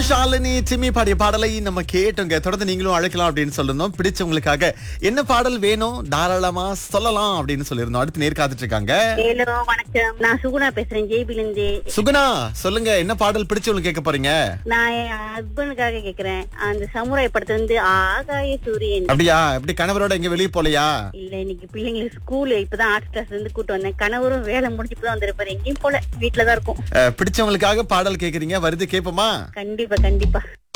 ஷாலினி டிமி பாடிய பாடலை நம்ம கேட்டோங்க தொடர்ந்து நீங்களும் அழைக்கலாம் அப்படின்னு சொல்லிருந்தோம் பிடிச்சவங்களுக்காக என்ன பாடல் வேணும் தாராளமா சொல்லலாம் அப்படின்னு சொல்லியிருந்தோம் அடுத்து நேர் காத்துட்டு இருக்காங்க ஹலோ வணக்கம் நான் சுகுணா பேசுறேன் ஜேபில இருந்து சுகுணா சொல்லுங்க என்ன பாடல் பிடிச்சவங்களுக்கு கேட்க போறீங்க நான் என் ஹஸ்பண்டுக்காக கேக்குறேன் அந்த சமுராய் படத்துல இருந்து ஆகாய சூரியன் அப்படியா எப்படி கணவரோட எங்க வெளியே போலையா இல்ல இன்னைக்கு பிள்ளைங்களுக்கு ஸ்கூல் இப்பதான் ஆர்ட் கிளாஸ்ல இருந்து கூட்டு வந்தேன் கணவரும் வேலை முடிஞ்சு இப்பதான் வந்திருப்பாரு எங்கேயும் போல வீட்டுலதான் இருக்கும் அஹ், பிடிச்சவங்களுக்காக பாடல் கேக்குறீங்க வருது கேப்போமா கண்டிப்பா கண்டிப்பா